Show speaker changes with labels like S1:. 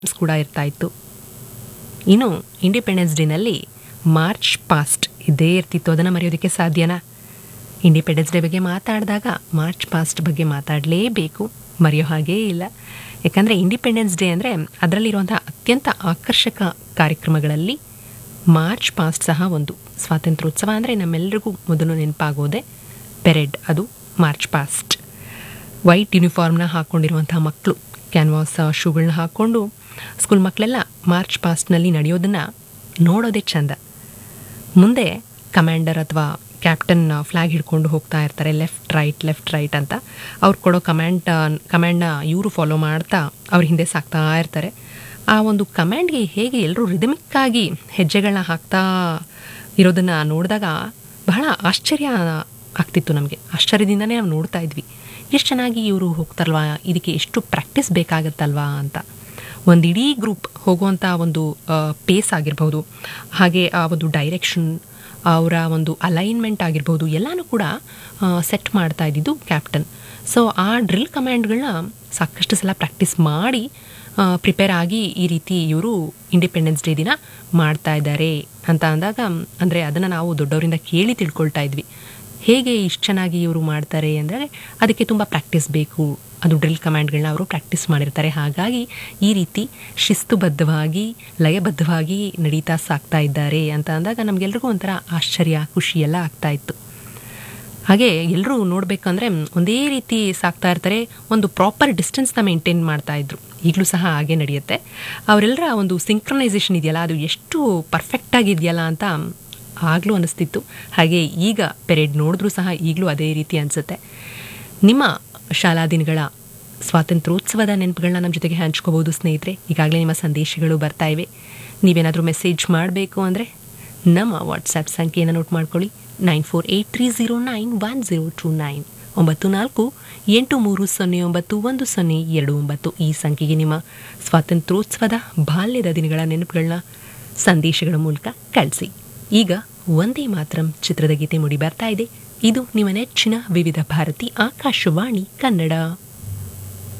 S1: ಕೂಡ ಇರ್ತಾ ಇತ್ತು ಇನ್ನು ಇಂಡಿಪೆಂಡೆನ್ಸ್ ಡೇನಲ್ಲಿ ಮಾರ್ಚ್ ಪಾಸ್ಟ್ ಇದ್ದೇ ಇರ್ತಿತ್ತು ಅದನ್ನು ಮರೆಯೋದಕ್ಕೆ ಸಾಧ್ಯನಾ ಇಂಡಿಪೆಂಡೆನ್ಸ್ ಡೇ ಬಗ್ಗೆ ಮಾತಾಡಿದಾಗ ಮಾರ್ಚ್ ಪಾಸ್ಟ್ ಬಗ್ಗೆ ಮಾತಾಡಲೇಬೇಕು ಮರೆಯೋ ಹಾಗೇ ಇಲ್ಲ ಯಾಕಂದರೆ ಇಂಡಿಪೆಂಡೆನ್ಸ್ ಡೇ ಅಂದರೆ ಅದರಲ್ಲಿರುವಂಥ ಅತ್ಯಂತ ಆಕರ್ಷಕ ಕಾರ್ಯಕ್ರಮಗಳಲ್ಲಿ ಮಾರ್ಚ್ ಪಾಸ್ಟ್ ಸಹ ಒಂದು ಸ್ವಾತಂತ್ರ್ಯೋತ್ಸವ ಅಂದರೆ ನಮ್ಮೆಲ್ಲರಿಗೂ ಮೊದಲು ನೆನಪಾಗೋದೆ ಪೆರೆಡ್ ಅದು ಮಾರ್ಚ್ ಪಾಸ್ಟ್ ವೈಟ್ ಯೂನಿಫಾರ್ಮ್ನ ಹಾಕ್ಕೊಂಡಿರುವಂಥ ಮಕ್ಕಳು ಕ್ಯಾನ್ವಾಸ್ ಶೂಗಳನ್ನ ಹಾಕ್ಕೊಂಡು ಸ್ಕೂಲ್ ಮಕ್ಕಳೆಲ್ಲ ಮಾರ್ಚ್ ಪಾಸ್ಟ್ನಲ್ಲಿ ನಡೆಯೋದನ್ನು ನೋಡೋದೇ ಚಂದ ಮುಂದೆ ಕಮಾಂಡರ್ ಅಥವಾ ಕ್ಯಾಪ್ಟನ್ ಫ್ಲ್ಯಾಗ್ ಹಿಡ್ಕೊಂಡು ಹೋಗ್ತಾ ಇರ್ತಾರೆ ಲೆಫ್ಟ್ ರೈಟ್ ಲೆಫ್ಟ್ ರೈಟ್ ಅಂತ ಅವ್ರು ಕೊಡೋ ಕಮ್ಯಾಂಡ್ ಕಮ್ಯಾಂಡ್ನ ಇವರು ಫಾಲೋ ಮಾಡ್ತಾ ಅವ್ರ ಹಿಂದೆ ಸಾಕ್ತಾ ಇರ್ತಾರೆ ಆ ಒಂದು ಕಮ್ಯಾಂಡ್ಗೆ ಹೇಗೆ ಎಲ್ಲರೂ ರಿದಮಿಕ್ಕಾಗಿ ಹೆಜ್ಜೆಗಳನ್ನ ಹಾಕ್ತಾ ಇರೋದನ್ನು ನೋಡಿದಾಗ ಬಹಳ ಆಶ್ಚರ್ಯ ಆಗ್ತಿತ್ತು ನಮಗೆ ಆಶ್ಚರ್ಯದಿಂದನೇ ನಾವು ನೋಡ್ತಾ ಇದ್ವಿ ಎಷ್ಟು ಚೆನ್ನಾಗಿ ಇವರು ಹೋಗ್ತಾರಲ್ವಾ ಇದಕ್ಕೆ ಎಷ್ಟು ಪ್ರಾಕ್ಟೀಸ್ ಬೇಕಾಗತ್ತಲ್ವಾ ಅಂತ ಒಂದು ಇಡೀ ಗ್ರೂಪ್ ಹೋಗುವಂಥ ಒಂದು ಪೇಸ್ ಆಗಿರ್ಬೋದು ಹಾಗೆ ಆ ಒಂದು ಡೈರೆಕ್ಷನ್ ಅವರ ಒಂದು ಅಲೈನ್ಮೆಂಟ್ ಆಗಿರ್ಬೋದು ಎಲ್ಲನೂ ಕೂಡ ಸೆಟ್ ಮಾಡ್ತಾ ಇದ್ದಿದ್ದು ಕ್ಯಾಪ್ಟನ್ ಸೊ ಆ ಡ್ರಿಲ್ ಕಮ್ಯಾಂಡ್ಗಳನ್ನ ಸಾಕಷ್ಟು ಸಲ ಪ್ರಾಕ್ಟೀಸ್ ಮಾಡಿ ಪ್ರಿಪೇರ್ ಆಗಿ ಈ ರೀತಿ ಇವರು ಇಂಡಿಪೆಂಡೆನ್ಸ್ ಡೇ ದಿನ ಮಾಡ್ತಾ ಇದ್ದಾರೆ ಅಂತ ಅಂದಾಗ ಅಂದರೆ ಅದನ್ನು ನಾವು ದೊಡ್ಡವರಿಂದ ಕೇಳಿ ತಿಳ್ಕೊಳ್ತಾ ಇದ್ವಿ ಹೇಗೆ ಇಷ್ಟು ಚೆನ್ನಾಗಿ ಇವರು ಮಾಡ್ತಾರೆ ಅಂದರೆ ಅದಕ್ಕೆ ತುಂಬ ಪ್ರಾಕ್ಟೀಸ್ ಬೇಕು ಅದು ಡ್ರಿಲ್ ಕಮ್ಯಾಂಡ್ಗಳನ್ನ ಅವರು ಪ್ರಾಕ್ಟೀಸ್ ಮಾಡಿರ್ತಾರೆ ಹಾಗಾಗಿ ಈ ರೀತಿ ಶಿಸ್ತುಬದ್ಧವಾಗಿ ಲಯಬದ್ಧವಾಗಿ ನಡೀತಾ ಸಾಕ್ತಾ ಇದ್ದಾರೆ ಅಂತ ಅಂದಾಗ ನಮಗೆಲ್ರಿಗೂ ಒಂಥರ ಆಶ್ಚರ್ಯ ಖುಷಿ ಎಲ್ಲ ಆಗ್ತಾ ಇತ್ತು ಹಾಗೆ ಎಲ್ಲರೂ ನೋಡಬೇಕಂದ್ರೆ ಒಂದೇ ರೀತಿ ಸಾಕ್ತಾ ಇರ್ತಾರೆ ಒಂದು ಪ್ರಾಪರ್ ಡಿಸ್ಟೆನ್ಸ್ನ ಮೇಂಟೈನ್ ಮಾಡ್ತಾ ಇದ್ರು ಈಗಲೂ ಸಹ ಹಾಗೆ ನಡೆಯುತ್ತೆ ಅವರೆಲ್ಲರ ಒಂದು ಸಿಂಕ್ರನೈಸೇಷನ್ ಇದೆಯಲ್ಲ ಅದು ಎಷ್ಟು ಪರ್ಫೆಕ್ಟಾಗಿದೆಯಲ್ಲ ಅಂತ ಆಗಲೂ ಅನಿಸ್ತಿತ್ತು ಹಾಗೆ ಈಗ ಪೆರೇಡ್ ನೋಡಿದ್ರೂ ಸಹ ಈಗಲೂ ಅದೇ ರೀತಿ ಅನಿಸುತ್ತೆ ನಿಮ್ಮ ಶಾಲಾ ದಿನಗಳ ಸ್ವಾತಂತ್ರ್ಯೋತ್ಸವದ ನೆನಪುಗಳನ್ನ ನಮ್ಮ ಜೊತೆಗೆ ಹಂಚ್ಕೋಬೋದು ಸ್ನೇಹಿತರೆ ಈಗಾಗಲೇ ನಿಮ್ಮ ಸಂದೇಶಗಳು ಬರ್ತಾ ಇವೆ ನೀವೇನಾದರೂ ಮೆಸೇಜ್ ಮಾಡಬೇಕು ಅಂದರೆ ನಮ್ಮ ವಾಟ್ಸ್ಆ್ಯಪ್ ಸಂಖ್ಯೆಯನ್ನು ನೋಟ್ ಮಾಡ್ಕೊಳ್ಳಿ nine four eight three zero nine one zero two nine ಒಂಬತ್ತು ನಾಲ್ಕು ಎಂಟು ಮೂರು ಸೊನ್ನೆ ಒಂಬತ್ತು ಒಂದು ಸೊನ್ನೆ ಎರಡು ಒಂಬತ್ತು ಈ ಸಂಖ್ಯೆಗೆ ನಿಮ್ಮ ಸ್ವಾತಂತ್ರ್ಯೋತ್ಸವದ ಬಾಲ್ಯದ ದಿನಗಳ ನೆನಪುಗಳನ್ನ ಸಂದೇಶಗಳ ಮೂಲಕ ಕಳಿಸಿ ಈಗ ಒಂದೇ ಮಾತ್ರಂ ಚಿತ್ರದ ಗೀತೆ ಮೂಡಿ ಬರ್ತಾ ಇದೆ ಇದು ನಿಮ್ಮ ನೆಚ್ಚಿನ ವಿವಿಧ ಭಾರತಿ ಆಕಾಶವಾಣಿ ಕನ್ನಡ